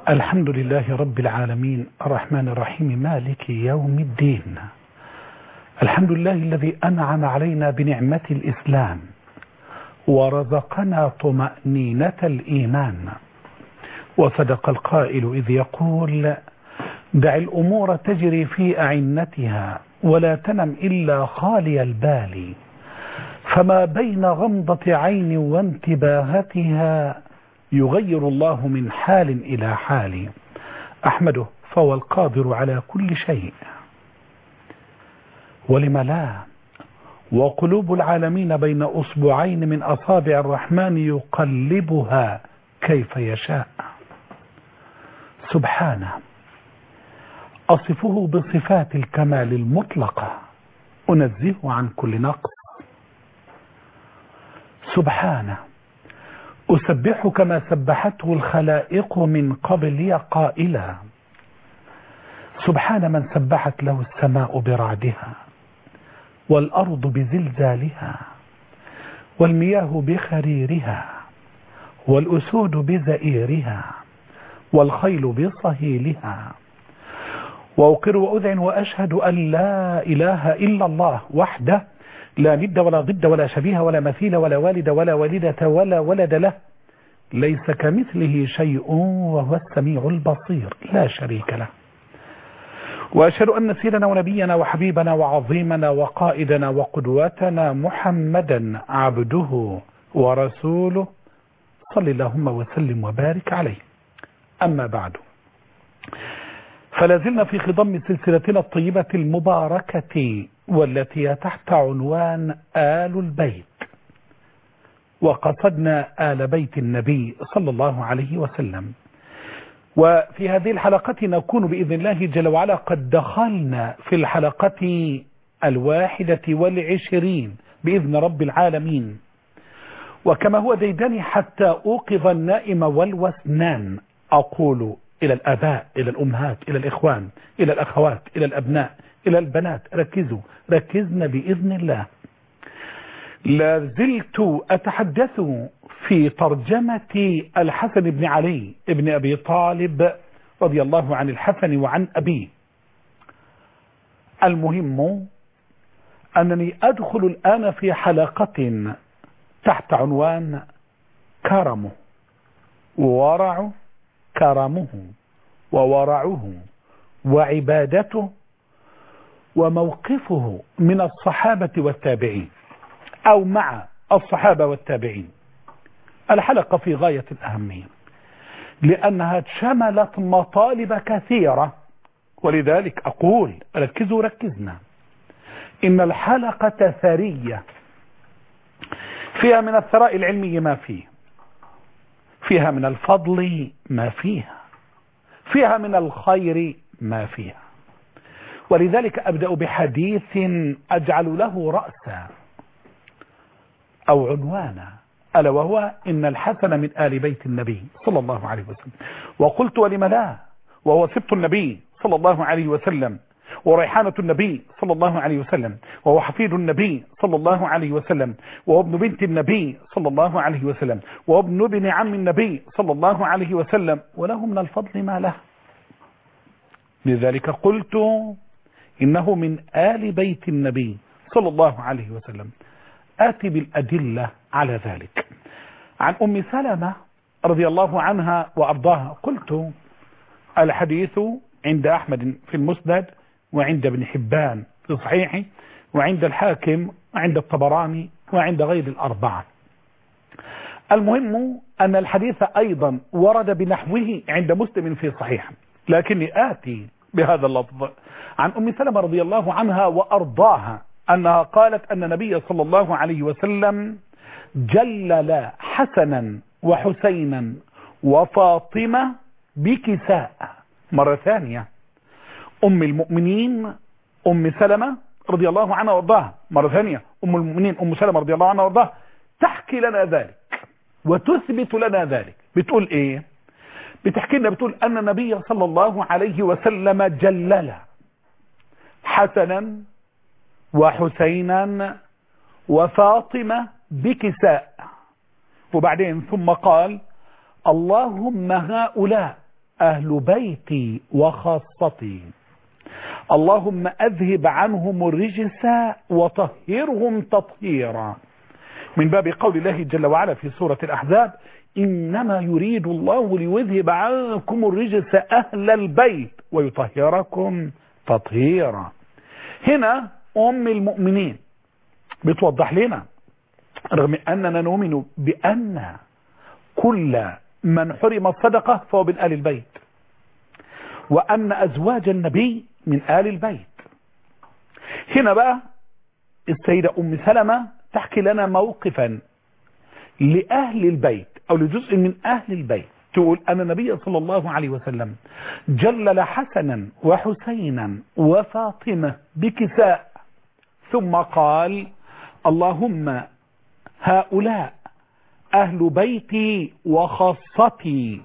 الحمد لله رب العالمين الرحمن الرحيم مالك يوم الدين الحمد لله الذي أنعم علينا بنعمة الإسلام ورزقنا طمأنينة الإيمان وصدق القائل إذ يقول دع الأمور تجري في أعنتها ولا تنم إلا خالي البال فما بين غمضة عين وانتباهتها يغير الله من حال إلى حال أحمده فهو القادر على كل شيء ولم لا وقلوب العالمين بين أصبعين من أصابع الرحمن يقلبها كيف يشاء سبحانه أصفه بصفات الكمال المطلقة أنزهه عن كل نقص سبحانه أسبح كما سبحته الخلائق من قبل قائلا سبحان من سبحت له السماء برعدها والأرض بزلزالها والمياه بخريرها والأسود بزئيرها والخيل بصهيلها وأقر وأذعن وأشهد أن لا إله إلا الله وحده لا ند ولا ضد ولا شبيه ولا مثيل ولا والد ولا والدة ولا ولد له ليس كمثله شيء وهو السميع البصير لا شريك له وأشهد أن سيدنا ونبينا وحبيبنا وعظيمنا وقائدنا وقدوتنا محمدا عبده ورسوله صل اللهم وسلم وبارك عليه أما بعد فلازلنا في خضم سلسلتنا الطيبة المباركة والتي تحت عنوان آل البيت وقصدنا آل بيت النبي صلى الله عليه وسلم وفي هذه الحلقة نكون بإذن الله جل وعلا قد دخلنا في الحلقة الواحدة والعشرين بإذن رب العالمين وكما هو ديدني حتى أوقظ النائم والوسنان أقول إلى الآباء إلى الأمهات إلى الإخوان إلى الأخوات إلى الأبناء إلى البنات ركزوا ركزنا بإذن الله لازلت أتحدث في ترجمة الحسن بن علي بن أبي طالب رضي الله عن الحسن وعن أبيه المهم أنني أدخل الآن في حلقة تحت عنوان كرمه ورع كرمه وورعه وعبادته وموقفه من الصحابة والتابعين أو مع الصحابة والتابعين الحلقة في غاية الأهمية لأنها شملت مطالب كثيرة ولذلك أقول ركزوا ركزنا إن الحلقة ثرية فيها من الثراء العلمي ما فيه فيها من الفضل ما فيها فيها من الخير ما فيها ولذلك أبدأ بحديث أجعل له رأسا أو عنوانا ألا وهو إن الحسن من آل بيت النبي صلى الله عليه وسلم وقلت ولم لا وهو سبط النبي صلى الله عليه وسلم وريحانة النبي صلى الله عليه وسلم وهو حفيد النبي صلى الله عليه وسلم وهو ابن بنت النبي صلى الله عليه وسلم وهو ابن ابن عم النبي صلى الله عليه وسلم وله من الفضل ما له لذلك قلت إنه من آل بيت النبي صلى الله عليه وسلم آتي بالأدلة على ذلك عن أم سلمة رضي الله عنها وأرضاها قلت الحديث عند أحمد في المسند وعند ابن حبان في صحيحه وعند الحاكم وعند الطبراني وعند غير الأربعة المهم أن الحديث أيضا ورد بنحوه عند مسلم في صحيح لكني آتي بهذا اللفظ عن أم سلمة رضي الله عنها وأرضاها أنها قالت أن النبي صلى الله عليه وسلم جلل حسنا وحسينا وفاطمة بكساء مرة ثانية أم المؤمنين أم سلمة رضي الله عنها وارضاها مرة ثانية أم المؤمنين أم سلمة رضي الله عنها وارضاها تحكي لنا ذلك وتثبت لنا ذلك بتقول ايه بتحكي لنا بتقول أن النبي صلى الله عليه وسلم جلل حسنا وحسينا وفاطمة بكساء وبعدين ثم قال اللهم هؤلاء أهل بيتي وخاصتي اللهم أذهب عنهم الرجس وطهرهم تطهيرا من باب قول الله جل وعلا في سورة الأحزاب إنما يريد الله ليذهب عنكم الرجس أهل البيت ويطهركم تطهيرا هنا أم المؤمنين بتوضح لنا رغم أننا نؤمن بأن كل من حرم الصدقة فهو من آل البيت وأن أزواج النبي من آل البيت هنا بقى السيدة أم سلمة تحكي لنا موقفا لأهل البيت أو لجزء من أهل البيت تقول أن النبي صلى الله عليه وسلم جلل حسنا وحسينا وفاطمة بكساء ثم قال اللهم هؤلاء أهل بيتي وخاصتي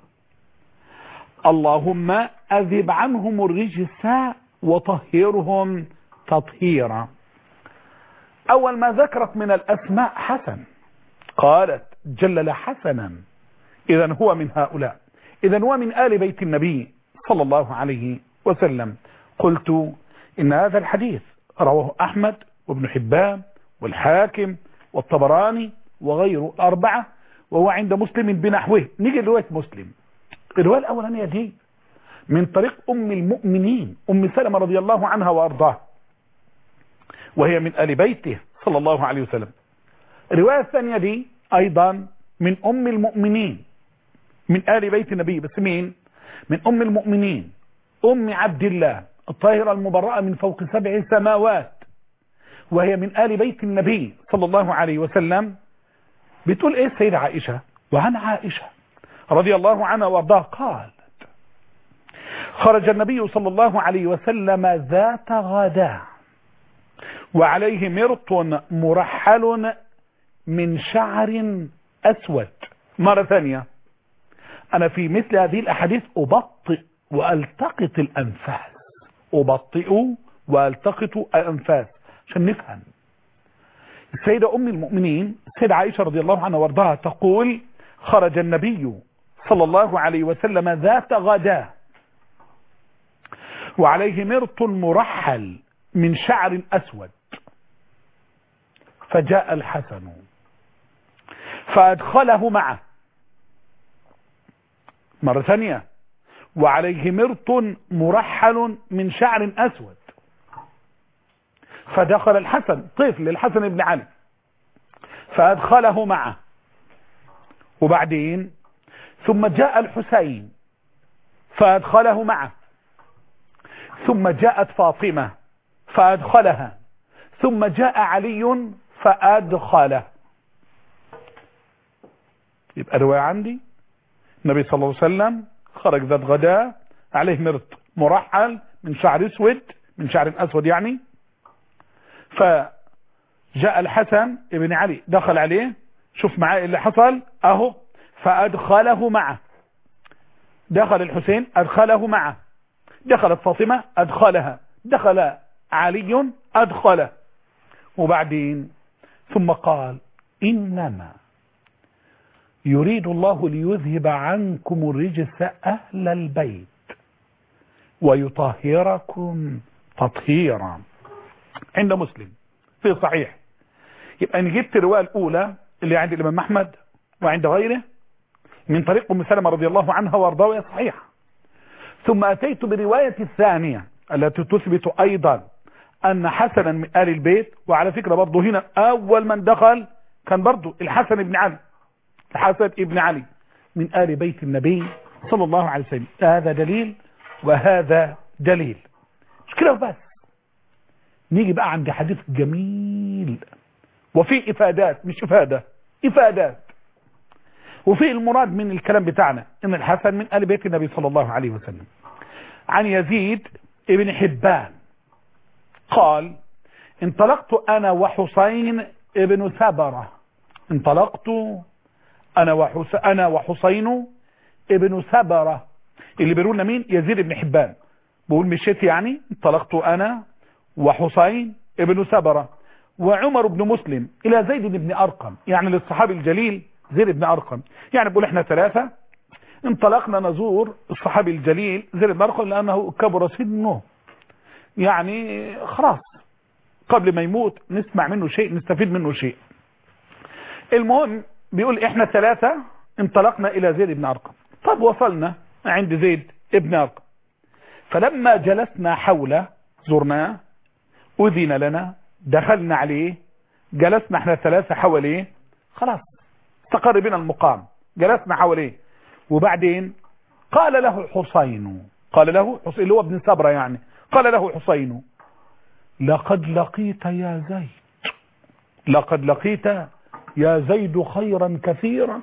اللهم أذب عنهم الرجس وطهرهم تطهيرا أول ما ذكرت من الأسماء حسن قالت جلل حسنا إذا هو من هؤلاء إذا هو من آل بيت النبي صلى الله عليه وسلم قلت إن هذا الحديث رواه أحمد وابن حبان والحاكم والطبراني وغيره أربعة وهو عند مسلم بنحوه نيجي لرواية مسلم الرواية الأولانية دي من طريق أم المؤمنين أم سلمة رضي الله عنها وأرضاها وهي من آل بيته صلى الله عليه وسلم الرواية الثانية دي أيضا من أم المؤمنين من آل بيت النبي بس مين من أم المؤمنين أم عبد الله الطاهرة المبرأة من فوق سبع سماوات وهي من آل بيت النبي صلى الله عليه وسلم بتقول ايه السيدة عائشة وعن عائشة رضي الله عنها وارضاها قالت خرج النبي صلى الله عليه وسلم ذات غداء وعليه مرط مرحل من شعر أسود مرة ثانية أنا في مثل هذه الأحاديث أبطئ وألتقط الأنفاس أبطئ وألتقط الأنفاس عشان نفهم السيدة أم المؤمنين السيدة عائشة رضي الله عنها وارضاها تقول خرج النبي صلى الله عليه وسلم ذات غداء وعليه مرط مرحل من شعر أسود فجاء الحسن فأدخله معه مرة ثانية وعليه مرط مرحل من شعر أسود فدخل الحسن طفل الحسن بن علي فأدخله معه وبعدين ثم جاء الحسين فأدخله معه ثم جاءت فاطمة فأدخلها ثم جاء علي فأدخله يبقى رواية عندي النبي صلى الله عليه وسلم خرج ذات غداء عليه مرط مرحل من شعر اسود من شعر اسود يعني فجاء الحسن ابن علي دخل عليه شوف معاه اللي حصل اهو فادخله معه دخل الحسين ادخله معه دخلت فاطمة ادخلها دخل علي ادخله وبعدين ثم قال انما يريد الله ليذهب عنكم الرجس أهل البيت ويطهركم تطهيرا عند مسلم في صحيح يبقى أنا جبت الرواية الأولى اللي عند الإمام أحمد وعند غيره من طريق أم سلمة رضي الله عنها وارضاها وهي صحيحة ثم أتيت بالرواية الثانية التي تثبت أيضا أن حسنا من آل البيت وعلى فكرة برضه هنا أول من دخل كان برضه الحسن بن علي الحسن ابن علي من آل بيت النبي صلى الله عليه وسلم هذا دليل وهذا دليل مش كده بس نيجي بقى عند حديث جميل وفي إفادات مش إفادة إفادات وفي المراد من الكلام بتاعنا إن الحسن من آل بيت النبي صلى الله عليه وسلم عن يزيد ابن حبان قال انطلقت أنا وحسين ابن ثبرة انطلقت أنا, وحس... أنا وحسين ابن سبرة اللي بيقولنا مين يزيد بن حبان بقول مشيت يعني انطلقت أنا وحسين ابن سبرة وعمر بن مسلم إلى زيد بن أرقم يعني للصحابي الجليل زيد بن أرقم يعني بقول احنا ثلاثة انطلقنا نزور الصحابي الجليل زيد بن أرقم لأنه كبر سنه يعني خلاص قبل ما يموت نسمع منه شيء نستفيد منه شيء المهم بيقول احنا ثلاثة انطلقنا الى زيد بن ارقم طب وصلنا عند زيد بن ارقم فلما جلسنا حوله زرناه اذن لنا دخلنا عليه جلسنا احنا ثلاثة حواليه خلاص استقر بنا المقام جلسنا حواليه وبعدين قال له حسين قال له حسين اللي هو ابن سبرة يعني قال له حسين لقد لقيت يا زيد لقد لقيت يا زيد خيرا كثيرا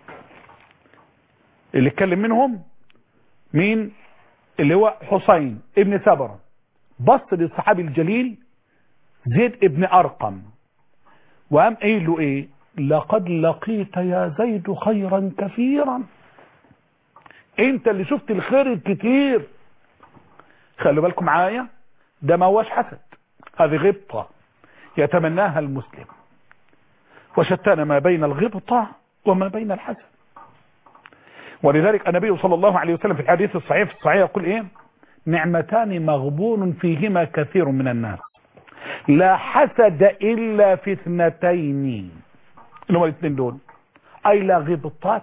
اللي اتكلم منهم مين اللي هو حسين ابن سبرة بص للصحابي الجليل زيد ابن أرقم وقام قايل له ايه لقد لقيت يا زيد خيرا كثيرا انت اللي شفت الخير الكتير خلوا بالكم معايا ده ما هوش حسد هذه غبطة يتمناها المسلم وشتان ما بين الغبطة وما بين الحسد ولذلك النبي صلى الله عليه وسلم في الحديث الصحيح في الصحيح يقول ايه نعمتان مغبون فيهما كثير من الناس لا حسد الا في اثنتين اللي هم الاثنين دول اي لا غبطات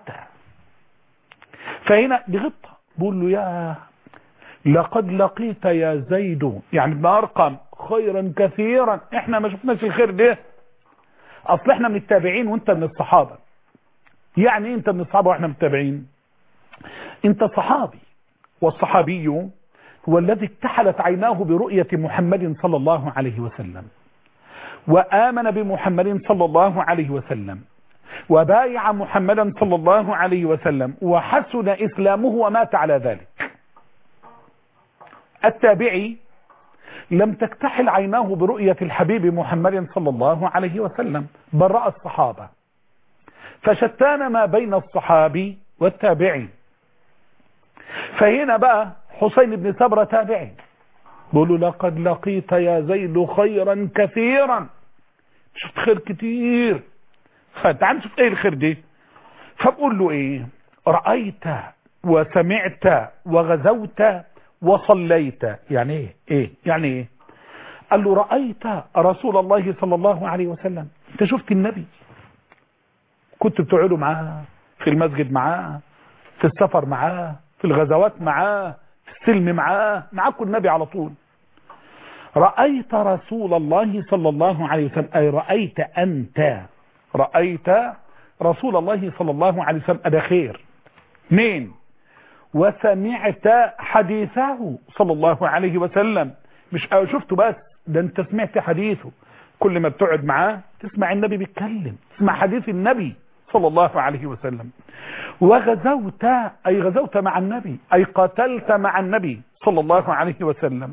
فهنا دي غبطة بقول له يا لقد لقيت يا زيد يعني ابن ارقم خيرا كثيرا احنا ما شفناش الخير ده اصل احنا من التابعين وانت من الصحابة يعني انت من الصحابة واحنا من التابعين انت صحابي والصحابي هو الذي اكتحلت عيناه برؤية محمد صلى الله عليه وسلم وآمن بمحمد صلى الله عليه وسلم وبايع محمدا صلى الله عليه وسلم وحسن إسلامه ومات على ذلك التابعي لم تكتحل عيناه برؤية الحبيب محمد صلى الله عليه وسلم بل رأى الصحابة فشتان ما بين الصحابي والتابعي فهنا بقى حسين بن سبرة تابعي بيقولوا لقد لقيت يا زيد خيرا كثيرا شفت خير كتير فتعال نشوف ايه الخير دي فبقول له ايه رأيت وسمعت وغزوت وصليت يعني ايه ايه يعني ايه قال له رأيت رسول الله صلى الله عليه وسلم انت شفت النبي كنت بتقعدوا معاه في المسجد معاه في السفر معاه في الغزوات معاه في السلم معاه معاكم النبي على طول رأيت رسول الله صلى الله عليه وسلم أي رأيت أنت رأيت رسول الله صلى الله عليه وسلم أبا خير مين وسمعت حديثه صلى الله عليه وسلم مش شفته بس ده انت سمعت حديثه كل ما بتقعد معاه تسمع النبي بيتكلم تسمع حديث النبي صلى الله عليه وسلم وغزوت أي غزوت مع النبي أي قتلت مع النبي صلى الله عليه وسلم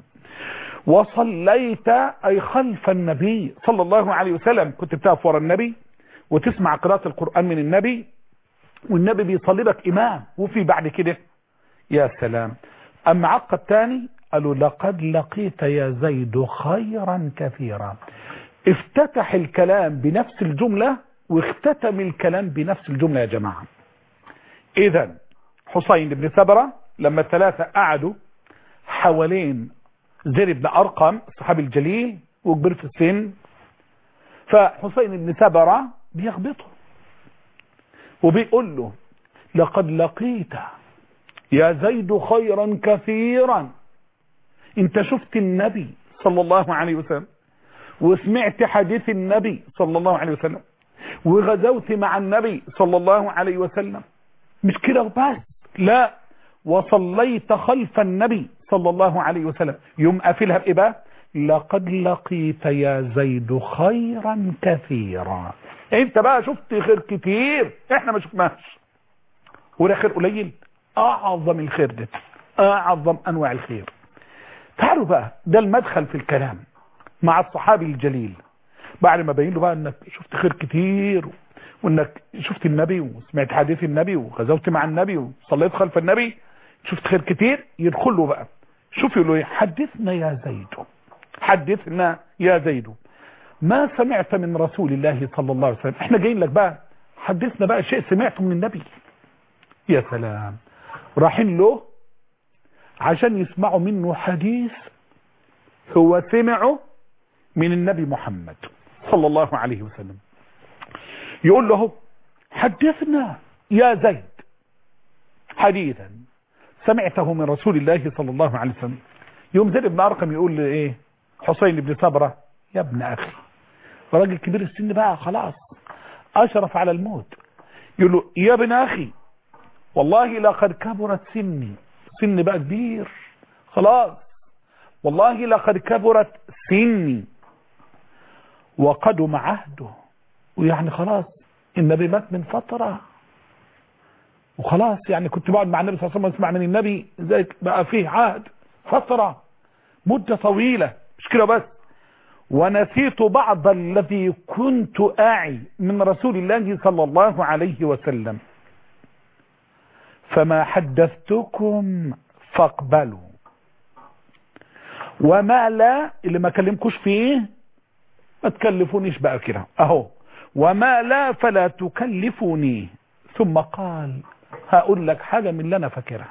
وصليت أي خلف النبي صلى الله عليه وسلم كنت بتقف ورا النبي وتسمع قراءة القرآن من النبي والنبي بيصلي لك إمام وفي بعد كده يا سلام أما عقب تاني قالوا لقد لقيت يا زيد خيرا كثيرا افتتح الكلام بنفس الجملة واختتم الكلام بنفس الجملة يا جماعة اذا حسين بن ثبرة لما الثلاثة قعدوا حوالين زيد بن أرقم الصحابي الجليل وكبر في السن فحسين بن ثبرة بيغبطه وبيقول له لقد لقيت يا زيد خيرا كثيرا انت شفت النبي صلى الله عليه وسلم وسمعت حديث النبي صلى الله عليه وسلم وغزوت مع النبي صلى الله عليه وسلم مش كده وبس لا وصليت خلف النبي صلى الله عليه وسلم يوم قافلها بايه بقى لقد لقيت يا زيد خيرا كثيرا انت بقى شفت خير كتير احنا ما شفناش وده خير قليل اعظم الخير ده اعظم انواع الخير تعالوا بقى ده المدخل في الكلام مع الصحابي الجليل بعد ما بين له بقى انك شفت خير كتير وانك شفت النبي وسمعت حديث النبي وغزوت مع النبي وصليت خلف النبي شفت خير كتير يدخل له بقى شوف يقول له حدثنا يا زيد حدثنا يا زيد ما سمعت من رسول الله صلى الله عليه وسلم احنا جايين لك بقى حدثنا بقى شيء سمعته من النبي يا سلام رايحين له عشان يسمعوا منه حديث هو سمعه من النبي محمد صلى الله عليه وسلم يقول له حدثنا يا زيد حديثا سمعته من رسول الله صلى الله عليه وسلم يوم زيد بن أرقم يقول لي ايه حسين بن صبرة يا ابن أخي راجل كبير السن بقى خلاص أشرف على الموت يقول له يا ابن أخي والله لقد كبرت سني سن بقى كبير خلاص والله لقد كبرت سني وقدم عهده ويعني خلاص النبي مات من فترة وخلاص يعني كنت بقعد مع النبي صلى الله عليه وسلم اسمع من النبي زي بقى فيه عهد فترة مدة طويلة مش كده بس ونسيت بعض الذي كنت أعي من رسول الله صلى الله عليه وسلم فما حدثتكم فاقبلوا وما لا اللي ما كلمكوش فيه ما تكلفونيش بقى كده اهو وما لا فلا تكلفوني ثم قال هقول لك حاجة من اللي انا فاكرها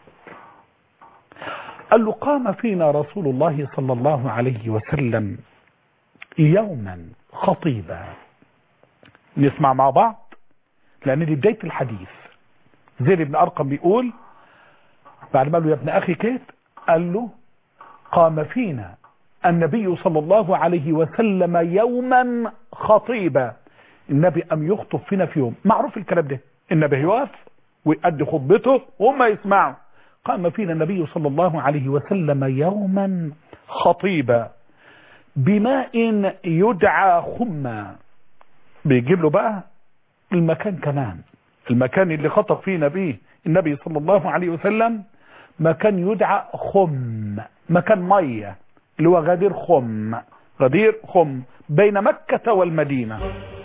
قال له قام فينا رسول الله صلى الله عليه وسلم يوما خطيبا نسمع مع بعض لان دي بداية الحديث زيد بن ارقم بيقول بعد ما قال له يا ابن اخي كيت قال له قام فينا النبي صلى الله عليه وسلم يوما خطيبا النبي أم يخطب فينا في يوم معروف الكلام ده النبي يقف ويؤدي خطبته وهم يسمعوا قام فينا النبي صلى الله عليه وسلم يوما خطيبا بماء يدعى خما بيجيب له بقى المكان كمان المكان اللي خطب فيه نبيه النبي صلى الله عليه وسلم مكان يدعى خم مكان مية اللي هو غدير خم غدير خم بين مكة والمدينة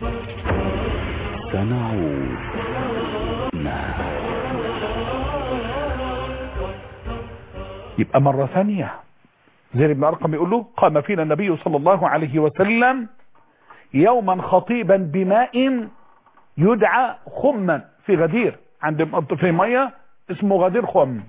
سنعود معا يبقى مرة ثانية زيد بن أرقم يقول له قام فينا النبي صلى الله عليه وسلم يوما خطيبا بماء يدعى خما في غدير عند في مية اسمه غدير خم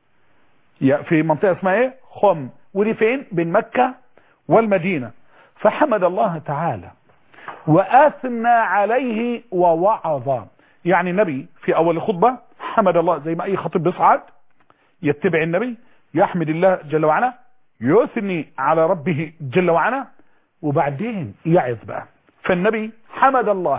في منطقة اسمها ايه خم ودي فين بين مكة والمدينة فحمد الله تعالى وآثنى عليه ووعظ يعني النبي في أول الخطبة حمد الله زي ما أي خطيب بيصعد يتبع النبي يحمد الله جل وعلا يثني على ربه جل وعلا وبعدين يعظ بقى فالنبي حمد الله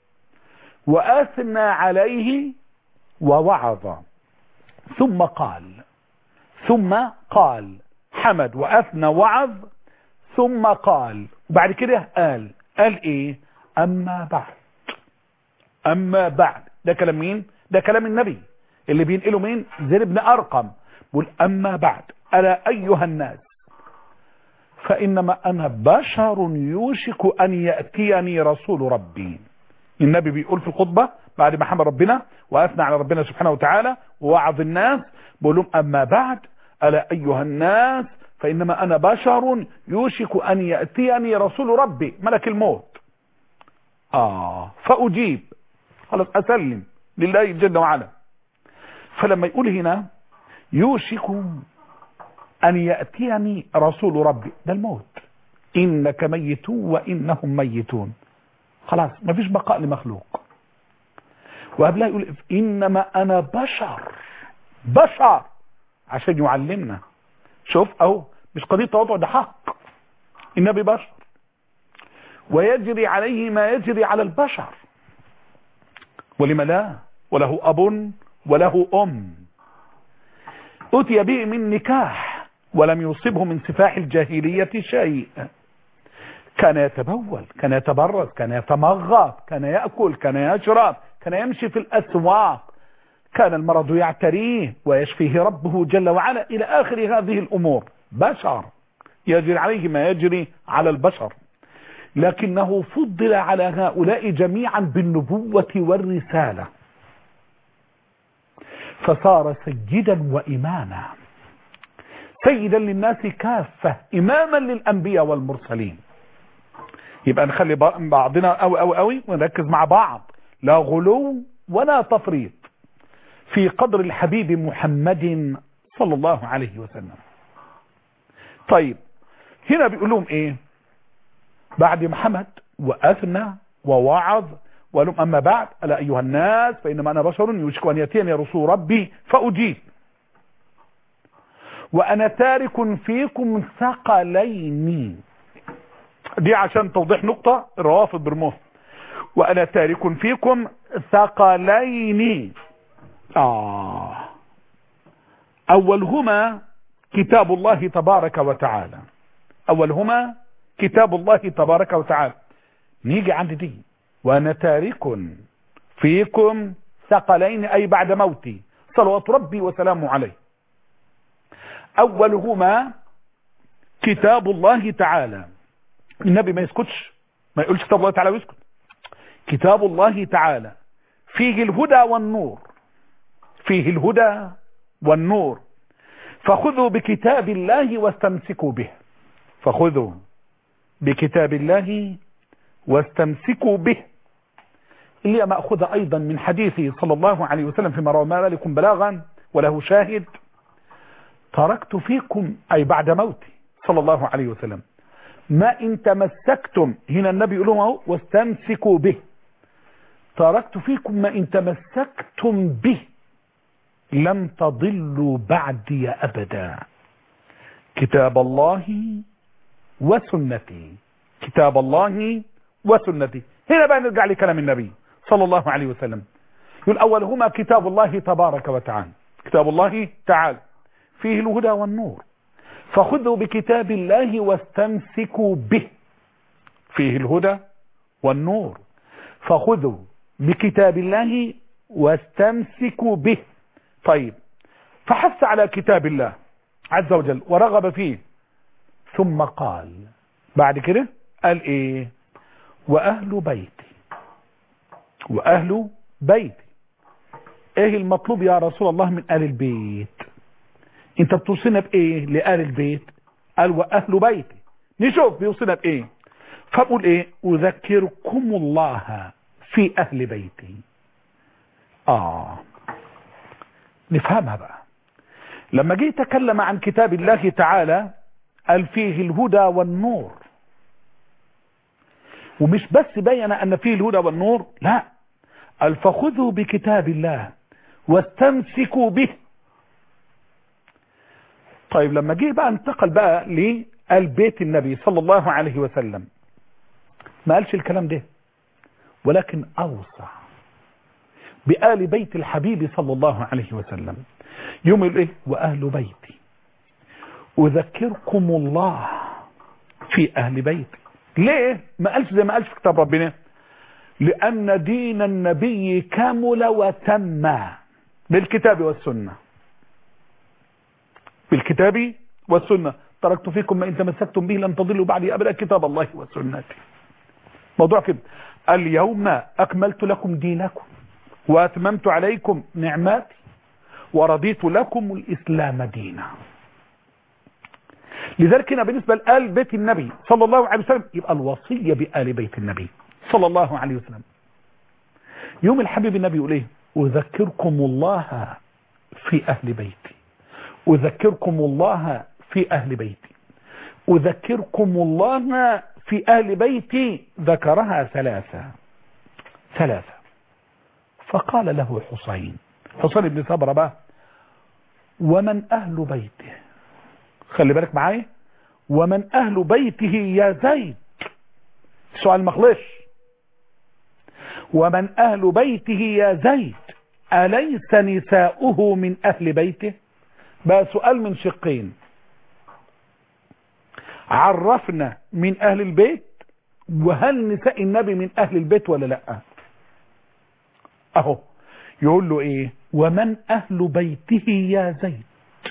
وآثنى عليه ووعظ ثم قال ثم قال حمد وأثنى وعظ ثم قال وبعد كده قال قال ايه اما بعد اما بعد ده كلام مين ده كلام النبي اللي بينقله مين زيد بن ارقم بيقول اما بعد الا ايها الناس فانما انا بشر يوشك ان ياتيني رسول ربي النبي بيقول في الخطبه بعد ما حمد ربنا واثنى على ربنا سبحانه وتعالى ووعظ الناس بيقول لهم اما بعد الا ايها الناس فإنما أنا بشر يوشك أن يأتيني رسول ربي ملك الموت آه فأجيب خلاص أسلم لله جل وعلا فلما يقول هنا يوشك أن يأتيني رسول ربي ده الموت إنك ميت وإنهم ميتون خلاص ما فيش بقاء لمخلوق وقبلها يقول إنما أنا بشر بشر عشان يعلمنا شوف اهو مش قضية تواضع ده حق النبي بشر ويجري عليه ما يجري على البشر ولم لا وله أب وله أم أتي به من نكاح ولم يصبه من سفاح الجاهلية شيء كان يتبول كان يتبرز كان يتمغط كان يأكل كان يشرب كان يمشي في الأسواق كان المرض يعتريه ويشفيه ربه جل وعلا إلى آخر هذه الأمور بشر يجري عليه ما يجري على البشر لكنه فضل على هؤلاء جميعا بالنبوة والرسالة فصار سيدا وإماما سيدا للناس كافة إماما للأنبياء والمرسلين يبقى نخلي بعضنا أوي أوي أوي ونركز مع بعض لا غلو ولا تفريط في قدر الحبيب محمد صلى الله عليه وسلم طيب هنا بيقول لهم ايه بعد محمد واثنى ووعظ ولهم اما بعد الا ايها الناس فانما انا بشر يوشك ان ياتيني رسول ربي فاجيب وانا تارك فيكم ثقلين دي عشان توضيح نقطة الروافض برموه وانا تارك فيكم ثقلين آه اولهما كتاب الله تبارك وتعالى اولهما كتاب الله تبارك وتعالى نيجي عند دي وانا تارك فيكم ثقلين اي بعد موتي صلوات ربي وسلامه عليه اولهما كتاب الله تعالى النبي ما يسكتش ما يقولش كتاب الله تعالى ويسكت كتاب الله تعالى فيه الهدى والنور فيه الهدى والنور فخذوا بكتاب الله واستمسكوا به فخذوا بكتاب الله واستمسكوا به اللي مأخذ أيضا من حديثه صلى الله عليه وسلم فيما روى مالك بلاغا وله شاهد تركت فيكم أي بعد موتي صلى الله عليه وسلم ما إن تمسكتم هنا النبي يقول لهم واستمسكوا به تركت فيكم ما إن تمسكتم به لم تضلوا بعدي أبدا كتاب الله وسنتي كتاب الله وسنتي هنا بقى نرجع لكلام النبي صلى الله عليه وسلم يقول أولهما كتاب الله تبارك وتعالى كتاب الله تعالى فيه الهدى والنور فخذوا بكتاب الله واستمسكوا به فيه الهدى والنور فخذوا بكتاب الله واستمسكوا به طيب فحث على كتاب الله عز وجل ورغب فيه ثم قال بعد كده قال ايه واهل بيتي واهل بيتي ايه المطلوب يا رسول الله من اهل البيت انت بتوصينا بايه لآل البيت قال واهل بيتي نشوف بيوصينا بايه فبقول ايه اذكركم الله في اهل بيتي اه نفهمها بقى لما جه يتكلم عن كتاب الله تعالى قال فيه الهدى والنور ومش بس بين ان فيه الهدى والنور لا قال فخذوا بكتاب الله واستمسكوا به طيب لما جه بقى انتقل بقى للبيت النبي صلى الله عليه وسلم ما قالش الكلام ده ولكن اوسع بآل بيت الحبيب صلى الله عليه وسلم يوم ايه واهل بيتي اذكركم الله في اهل بيتي ليه ما قالش زي ما قالش في كتاب ربنا لان دين النبي كمل وتم بالكتاب والسنه بالكتاب والسنه تركت فيكم ما ان تمسكتم به لن تضلوا بعدي ابدا كتاب الله وسنتي موضوع كده اليوم اكملت لكم دينكم واتممت عليكم نعماتي ورضيت لكم الاسلام دينا لذلك هنا بالنسبة لآل بيت النبي صلى الله عليه وسلم يبقى الوصية بآل بيت النبي صلى الله عليه وسلم يوم الحبيب النبي يقول ايه أذكركم الله في أهل بيتي أذكركم الله في أهل بيتي أذكركم الله في أهل بيتي ذكرها ثلاثة ثلاثة فقال له حسين حسين بن صبرة بقى ومن أهل بيته خلي بالك معايا ومن أهل بيته يا زيد سؤال مخلص ومن أهل بيته يا زيد أليس نساؤه من أهل بيته بقى سؤال من شقين عرفنا من أهل البيت وهل نساء النبي من أهل البيت ولا لا أهو يقول له إيه ومن أهل بيته يا زيد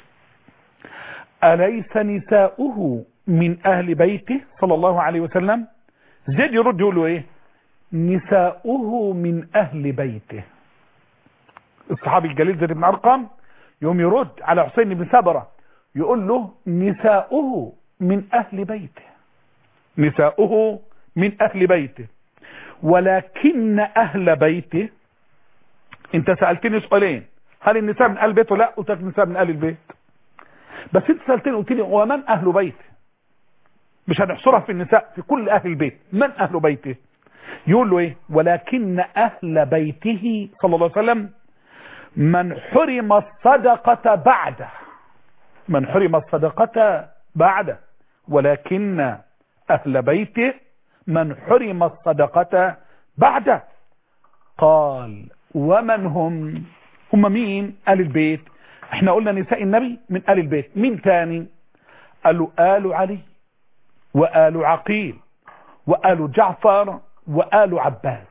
أليس نساؤه من أهل بيته صلى الله عليه وسلم زيد يرد يقول له إيه نساؤه من أهل بيته الصحابي الجليل زيد بن أرقم يوم يرد على حسين بن سبرة يقول له نساؤه من أهل بيته نساؤه من أهل بيته ولكن أهل بيته انت سألتني سؤالين هل النساء من آل بيته لا قلت لك النساء من آل البيت بس انت سألتني قلت لي ومن أهل بيته مش هنحصرها في النساء في كل أهل البيت من أهل بيته يقول له ايه ولكن أهل بيته صلى الله عليه وسلم من حرم الصدقة بعده من حرم الصدقة بعده ولكن أهل بيته من حرم الصدقة بعده قال ومن هم هم مين آل البيت احنا قلنا نساء النبي من آل البيت مين تاني قالوا آل علي وآل عقيل وآل جعفر وآل عباس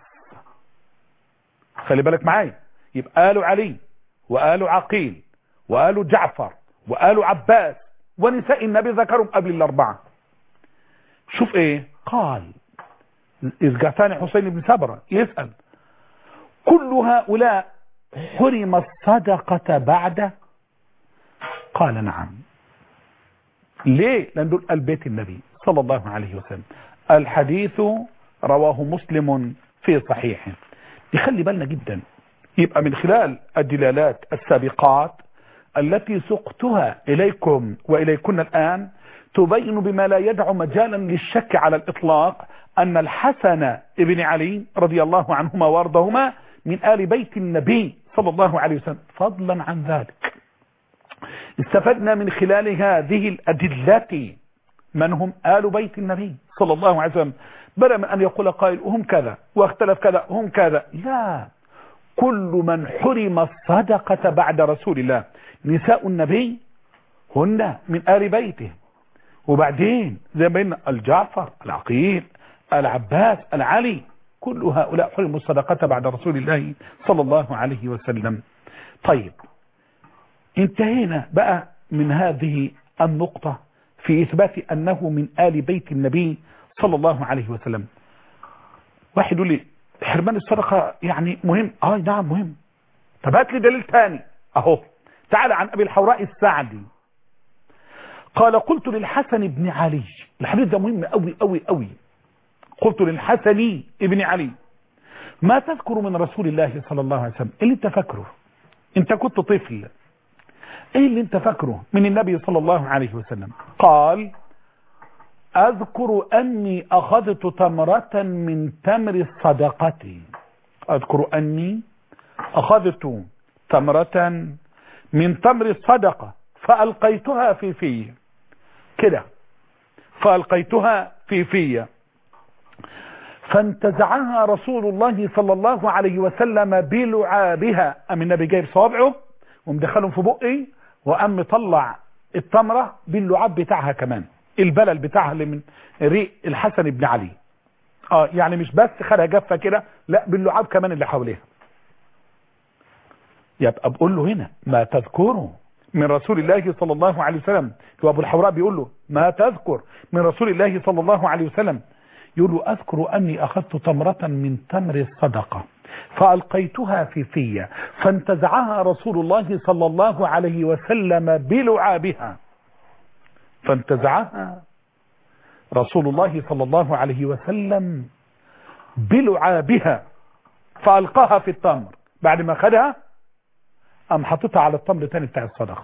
خلي بالك معايا يبقى آل علي وآل عقيل وآل جعفر وآل عباس ونساء النبي ذكرهم قبل الأربعة شوف ايه قال إذ ثاني حسين بن سبرة يسأل كل هؤلاء حرم الصدقة بعد قال نعم ليه لأن دول البيت النبي صلى الله عليه وسلم الحديث رواه مسلم في صحيحه يخلي بالنا جدا يبقى من خلال الدلالات السابقات التي سقتها إليكم وإليكن الآن تبين بما لا يدع مجالا للشك على الإطلاق أن الحسن ابن علي رضي الله عنهما وارضهما من آل بيت النبي صلى الله عليه وسلم فضلا عن ذلك استفدنا من خلال هذه الأدلة من هم آل بيت النبي صلى الله عليه وسلم بدل من أن يقول قائل هم كذا واختلف كذا هم كذا لا كل من حرم الصدقة بعد رسول الله نساء النبي هن من آل بيته وبعدين زي ما بين الجعفر العقيل العباس العلي كل هؤلاء حرموا الصدقة بعد رسول الله صلى الله عليه وسلم طيب انتهينا بقى من هذه النقطة في إثبات أنه من آل بيت النبي صلى الله عليه وسلم واحد يقول لي حرمان الصدقة يعني مهم اه نعم مهم طب هات لي دليل ثاني اهو تعالى عن ابي الحوراء السعدي قال قلت للحسن بن علي الحديث ده مهم قوي قوي قوي قلت للحسن ابن علي ما تذكر من رسول الله صلى الله عليه وسلم إيه اللي انت فاكره انت كنت طفل ايه اللي انت فاكره من النبي صلى الله عليه وسلم قال اذكر اني اخذت تمرة من تمر الصدقة اذكر اني اخذت تمرة من تمر الصدقة فالقيتها في في كده فالقيتها في في فانتزعها رسول الله صلى الله عليه وسلم بلعابها ام النبي جايب صوابعه ومدخلهم في بقي وقام مطلع التمرة باللعاب بتاعها كمان البلل بتاعها اللي من ريق الحسن بن علي اه يعني مش بس خدها جافه كده لا باللعاب كمان اللي حواليها يبقى بقول له هنا ما تذكره من رسول الله صلى الله عليه وسلم هو ابو الحوراء بيقول له ما تذكر من رسول الله صلى الله عليه وسلم يقول له اذكر اني اخذت تمرة من تمر الصدقة فألقيتها في في فانتزعها رسول الله صلى الله عليه وسلم بلعابها فانتزعها رسول الله صلى الله عليه وسلم بلعابها فألقاها في التمر بعد ما خدها أم حطتها على التمر تاني بتاع الصدقة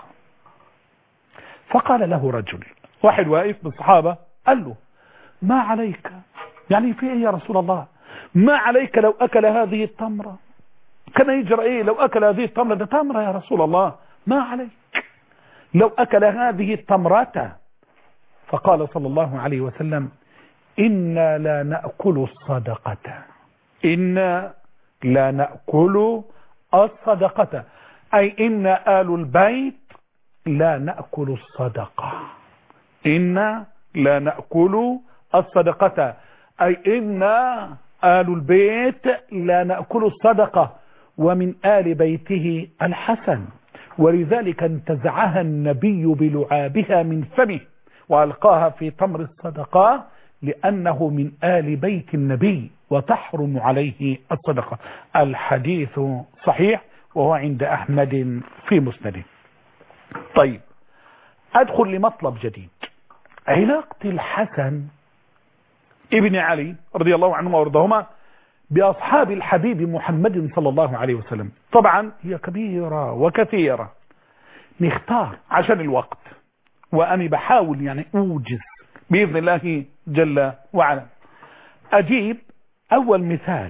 فقال له رجل واحد واقف من الصحابة قال له ما عليك يعني في ايه يا رسول الله ما عليك لو أكل هذه التمرة كان يجرى ايه لو أكل هذه التمرة ده تمرة يا رسول الله ما عليك لو أكل هذه التمرة فقال صلى الله عليه وسلم إنا لا نأكل الصدقة إنا لا نأكل الصدقة أي إن آل البيت لا نأكل الصدقة إنا لا نأكل الصدقة أي إن آل البيت لا نأكل الصدقة ومن آل بيته الحسن ولذلك انتزعها النبي بلعابها من فمه وألقاها في تمر الصدقة لأنه من آل بيت النبي وتحرم عليه الصدقة الحديث صحيح وهو عند أحمد في مسنده طيب أدخل لمطلب جديد علاقة الحسن ابن علي رضي الله عنهما وارضاهما بأصحاب الحبيب محمد صلى الله عليه وسلم طبعا هي كبيرة وكثيرة نختار عشان الوقت وأنا بحاول يعني أوجز بإذن الله جل وعلا أجيب أول مثال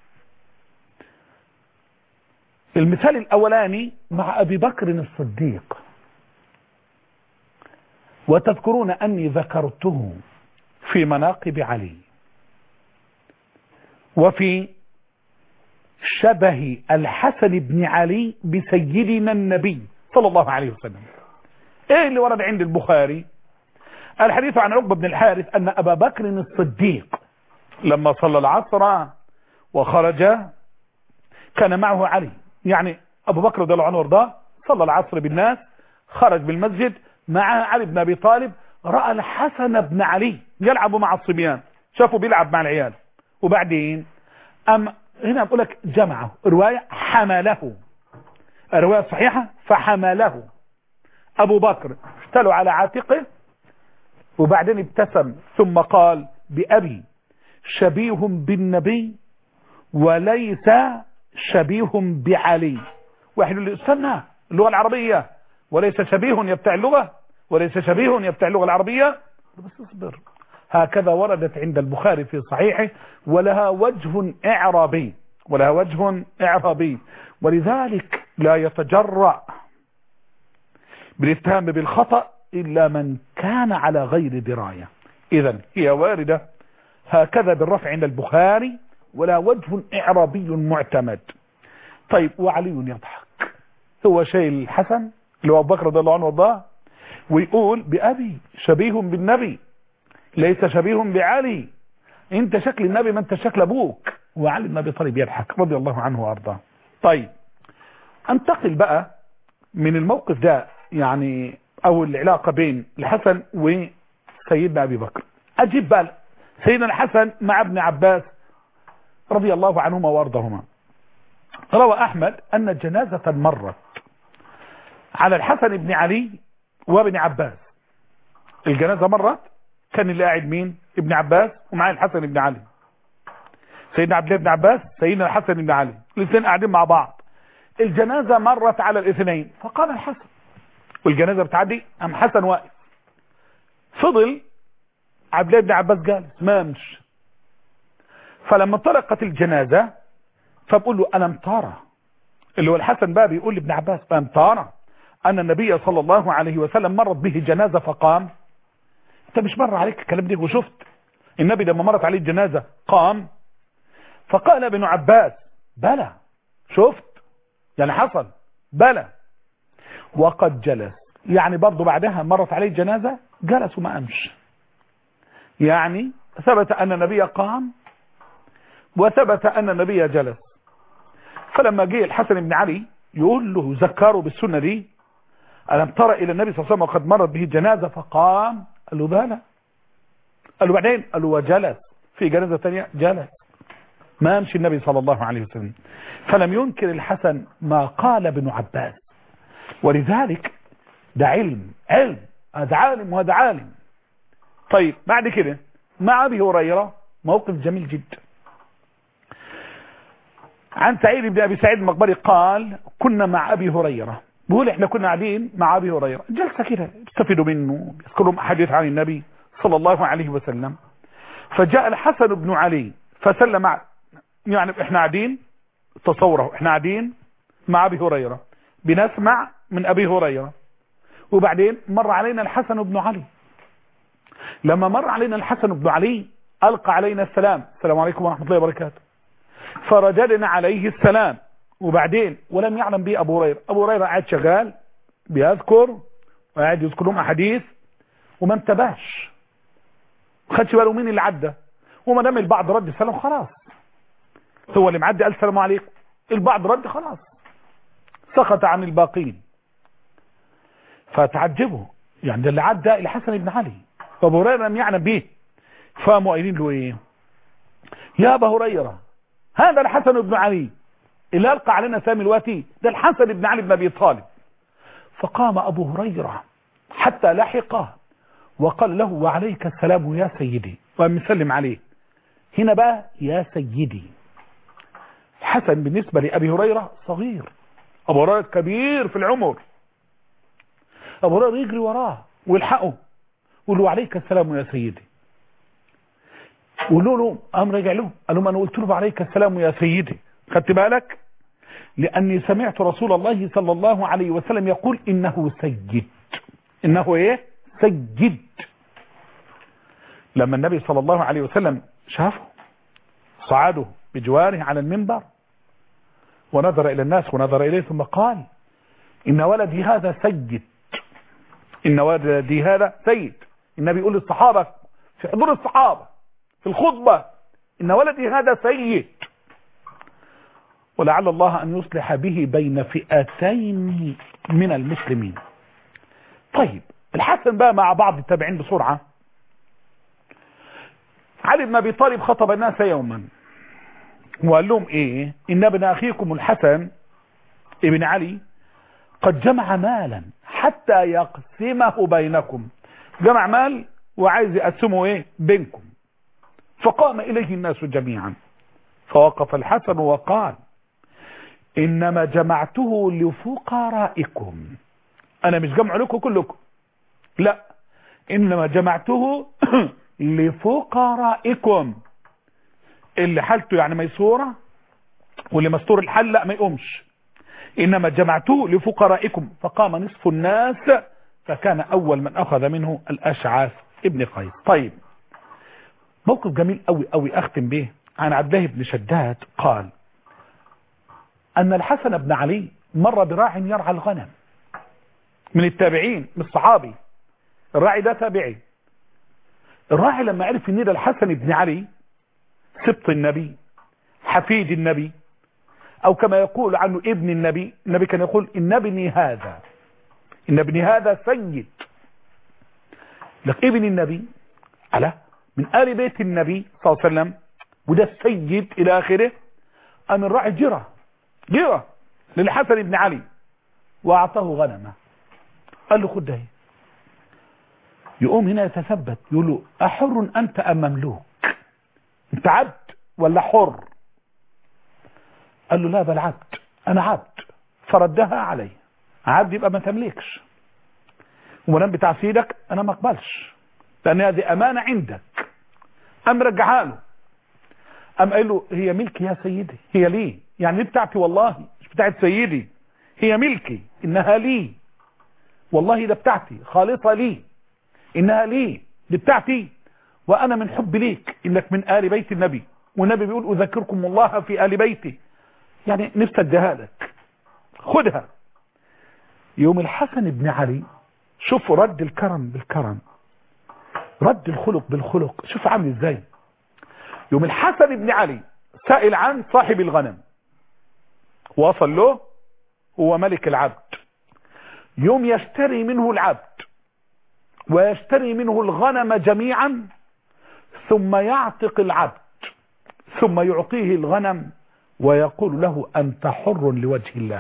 المثال الأولاني مع أبي بكر الصديق وتذكرون أني ذكرته في مناقب علي وفي شبه الحسن بن علي بسيدنا النبي صلى الله عليه وسلم ايه اللي ورد عند البخاري الحديث عن عقبة بن الحارث ان ابا بكر الصديق لما صلى العصر وخرج كان معه علي يعني ابو بكر رضي الله عنه وارضاه صلى العصر بالناس خرج بالمسجد مع علي بن ابي طالب راى الحسن بن علي يلعب مع الصبيان شافه بيلعب مع العيال وبعدين أم هنا بقول لك جمعه رواية حمله الرواية الصحيحة فحمله أبو بكر اشتلوا على عاتقه وبعدين ابتسم ثم قال بأبي شبيه بالنبي وليس شبيه بعلي واحد يقول لي استنى اللغة العربية وليس شبيه يبتع اللغة وليس شبيه يبتع اللغة العربية بس اصبر هكذا وردت عند البخاري في صحيحه ولها وجه إعرابي ولها وجه إعرابي ولذلك لا يتجرأ بالاتهام بالخطأ إلا من كان على غير دراية إذا هي واردة هكذا بالرفع عند البخاري ولا وجه إعرابي معتمد طيب وعلي يضحك هو شيء الحسن اللي هو أبو بكر رضي الله عنه وارضاه ويقول بأبي شبيه بالنبي ليس شبيه بعلي انت شكل النبي ما انت شكل ابوك وعلي بن ابي طالب يضحك رضي الله عنه وارضاه طيب انتقل بقى من الموقف ده يعني او العلاقه بين الحسن وسيدنا ابي بكر اجيب بقى سيدنا الحسن مع ابن عباس رضي الله عنهما وارضاهما روى احمد ان جنازه مرت على الحسن بن علي وابن عباس الجنازه مرت كان اللي قاعد مين ابن عباس ومعاه الحسن بن علي سيدنا عبد الله بن عباس سيدنا الحسن بن علي الاثنين قاعدين مع بعض الجنازة مرت على الاثنين فقام الحسن والجنازة بتعدي ام حسن واقف فضل عبد الله بن عباس جالس ما مش فلما انطلقت الجنازة فبقول له ألم ترى اللي هو الحسن بقى بيقول لابن عباس ألم ترى أن النبي صلى الله عليه وسلم مرت به جنازة فقام انت مش مر عليك الكلام ده وشفت النبي لما مرت عليه الجنازة قام فقال ابن عباس بلى شفت يعني حصل بلى وقد جلس يعني برضو بعدها مرت عليه الجنازة جلس وما قامش يعني ثبت أن النبي قام وثبت أن النبي جلس فلما جه الحسن بن علي يقول له ذكروا بالسنة دي ألم ترى إلى النبي صلى الله عليه وسلم وقد مرت به جنازة فقام قال له بلى قال له بعدين قال له وجلس في جنازة ثانية جلس ما امشي النبي صلى الله عليه وسلم فلم ينكر الحسن ما قال ابن عباس ولذلك ده علم علم هذا عالم وهذا عالم طيب بعد كده مع ابي هريره موقف جميل جدا عن سعيد بن ابي سعيد المقبري قال كنا مع ابي هريره بيقول احنا كنا قاعدين مع ابي هريره جلسه كده يستفيدوا منه يذكروا احاديث عن النبي صلى الله عليه وسلم فجاء الحسن بن علي فسلم مع يعني احنا قاعدين تصوره احنا قاعدين مع ابي هريره بنسمع من ابي هريره وبعدين مر علينا الحسن بن علي لما مر علينا الحسن بن علي القى علينا السلام السلام عليكم ورحمه الله وبركاته فرددنا عليه السلام وبعدين ولم يعلم به ابو هريره ابو هريره قاعد شغال بيذكر وقاعد يذكر لهم احاديث وما انتبهش ما خدش باله مين اللي عدى وما دام البعض رد السلام خلاص هو اللي معدي قال السلام عليكم البعض رد خلاص سقط عن الباقين فتعجبوا يعني ده اللي عدى الحسن بن علي فابو هريره لم يعلم به فقاموا قايلين له ايه يا ابا هريره هذا الحسن بن علي اللي ألقى علينا سامي الواتي ده الحسن بن علي بن أبي طالب فقام أبو هريرة حتى لحقه وقال له وعليك السلام يا سيدي ومسلم عليه هنا بقى يا سيدي الحسن بالنسبة لأبي هريرة صغير أبو هريرة كبير في العمر أبو هريرة يجري وراه ويلحقه يقول له عليك السلام يا سيدي وقولوا له قام راجع له قال لهم انا قلت له عليك السلام يا سيدي خدت بالك لاني سمعت رسول الله صلى الله عليه وسلم يقول انه سيد انه ايه سيد لما النبي صلى الله عليه وسلم شافه صعده بجواره على المنبر ونظر الى الناس ونظر اليه ثم قال ان ولدي هذا سيد ان ولدي هذا سيد النبي يقول للصحابه في حضور الصحابه في الخطبة إن ولدي هذا سيد ولعل الله أن يصلح به بين فئتين من المسلمين طيب الحسن بقى مع بعض التابعين بسرعة علي بن أبي طالب خطب الناس يوما وقال لهم إيه إن ابن أخيكم الحسن ابن علي قد جمع مالا حتى يقسمه بينكم جمع مال وعايز يقسمه إيه بينكم فقام إليه الناس جميعا فوقف الحسن وقال إنما جمعته لفقرائكم أنا مش جمع لكم كلكم لا إنما جمعته لفقرائكم اللي حالته يعني ميسورة واللي مستور الحل لا ما يقومش إنما جمعته لفقرائكم فقام نصف الناس فكان أول من أخذ منه الأشعاث ابن قيس طيب موقف جميل قوي قوي اختم به عن عبد الله بن شداد قال ان الحسن بن علي مر براع يرعى الغنم من التابعين من الصحابي الراعي ده تابعي الراعي لما عرف ان ده الحسن بن علي سبط النبي حفيد النبي او كما يقول عنه ابن النبي النبي كان يقول ان ابني هذا ان ابني هذا سيد لك ابن النبي على من آل بيت النبي صلى الله عليه وسلم وده السيد إلى آخره أم الراعي جرى جرى للحسن بن علي وأعطاه غنمه قال له خد ده يقوم هنا يتثبت يقول له أحر أنت أم مملوك أنت عبد ولا حر قال له لا بل عبد أنا عبد فردها علي عبد يبقى ما تملكش ومنام بتاع سيدك أنا ما اقبلش لأن هذه أمانة عندك أم رجعها له أم قال له هي ملكي يا سيدي هي لي يعني دي بتاعتي والله مش بتاعت سيدي هي ملكي إنها لي والله ده بتاعتي خالصة لي إنها لي دي بتاعتي وأنا من حب ليك إنك من آل بيت النبي والنبي بيقول أذكركم الله في آل بيتي يعني نفسي اديها لك خدها يوم الحسن بن علي شوفوا رد الكرم بالكرم رد الخلق بالخلق شوف عامل ازاي يوم الحسن بن علي سائل عن صاحب الغنم وصل له هو ملك العبد يوم يشتري منه العبد ويشتري منه الغنم جميعا ثم يعتق العبد ثم يعطيه الغنم ويقول له أنت حر لوجه الله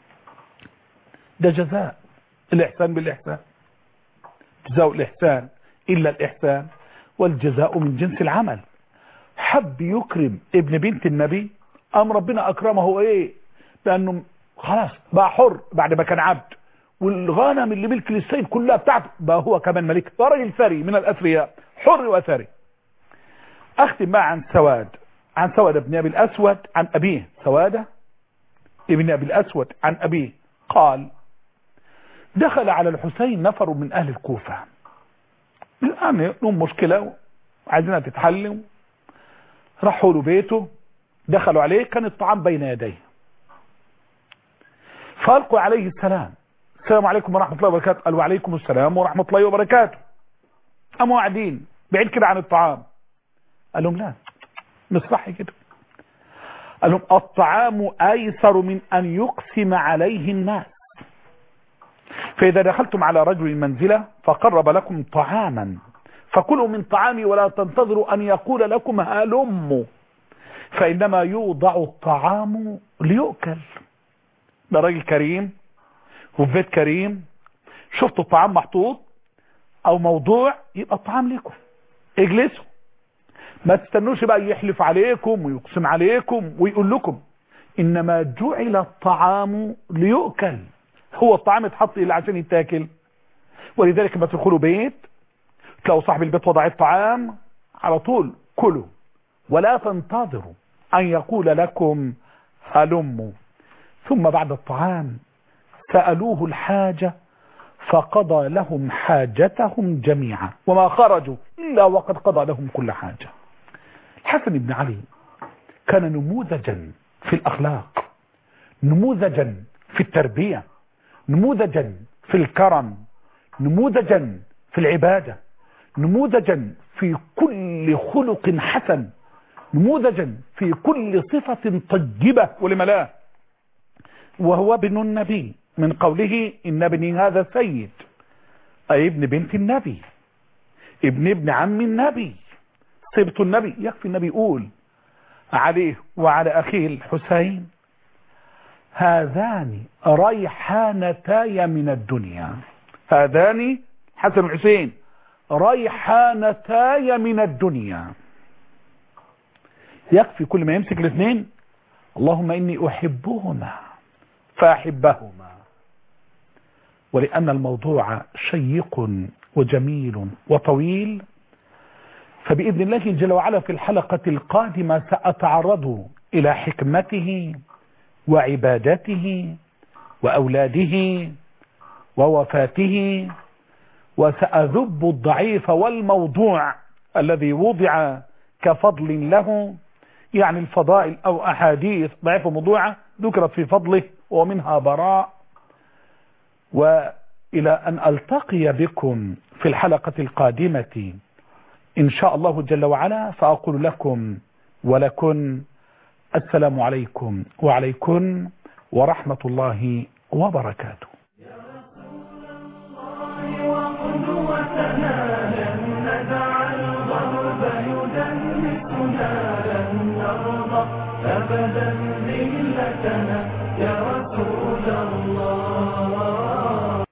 ده جزاء الإحسان بالإحسان جزاء الإحسان إلا الإحسان والجزاء من جنس العمل حب يكرم ابن بنت النبي أم ربنا أكرمه إيه لأنه خلاص بقى حر بعد ما كان عبد والغنم اللي ملك للسيد كلها بتاعته بقى هو كمان ملك راجل ثري من الأثرياء حر وثري أختم بقى عن سواد عن سواد بن أبي الأسود عن أبيه سوادة ابن أبي الأسود عن أبيه قال دخل على الحسين نفر من أهل الكوفة يعني لهم مشكلة عايزينها تتحل راحوا له بيته دخلوا عليه كان الطعام بين يديه فالقوا عليه السلام السلام عليكم ورحمة الله وبركاته قال وعليكم السلام ورحمة الله وبركاته قاموا قاعدين بعيد كده عن الطعام قال لهم لا مش صح كده قال لهم الطعام أيسر من أن يقسم عليه الناس فإذا دخلتم على رجل منزلة فقرب لكم طعاما فكلوا من طعامي ولا تنتظروا أن يقول لكم هلموا فإنما يوضع الطعام ليؤكل ده راجل كريم وفي بيت كريم شفتوا الطعام محطوط أو موضوع يبقى الطعام لكم اجلسوا ما تستنوش بقى يحلف عليكم ويقسم عليكم ويقول لكم إنما جعل الطعام ليؤكل هو الطعام اتحط إلا عشان يتاكل ولذلك لما تدخلوا بيت تلاقوا صاحب البيت وضع الطعام على طول كلوا ولا تنتظروا أن يقول لكم هلموا ثم بعد الطعام سألوه الحاجة فقضى لهم حاجتهم جميعا وما خرجوا إلا وقد قضى لهم كل حاجة الحسن بن علي كان نموذجا في الأخلاق نموذجا في التربية نموذجا في الكرم نموذجا في العبادة نموذجا في كل خلق حسن نموذجا في كل صفة طيبة ولم لا وهو ابن النبي من قوله إن ابني هذا سيد أي ابن بنت النبي ابن ابن عم النبي صبت النبي يكفي النبي يقول عليه وعلى أخيه الحسين هذان ريحانتاي من الدنيا هذان حسن الحسين ريحانتاي من الدنيا يكفي كل ما يمسك الاثنين اللهم إني أحبهما فأحبهما ولأن الموضوع شيق وجميل وطويل فبإذن الله جل وعلا في الحلقة القادمة سأتعرض إلى حكمته وعبادته وأولاده ووفاته وسأذب الضعيف والموضوع الذي وضع كفضل له يعني الفضائل أو أحاديث ضعيفة موضوعة ذكرت في فضله ومنها براء وإلى أن ألتقي بكم في الحلقة القادمة إن شاء الله جل وعلا فأقول لكم ولكن السلام عليكم وعليكم ورحمة الله وبركاته أبدا ذلتنا يا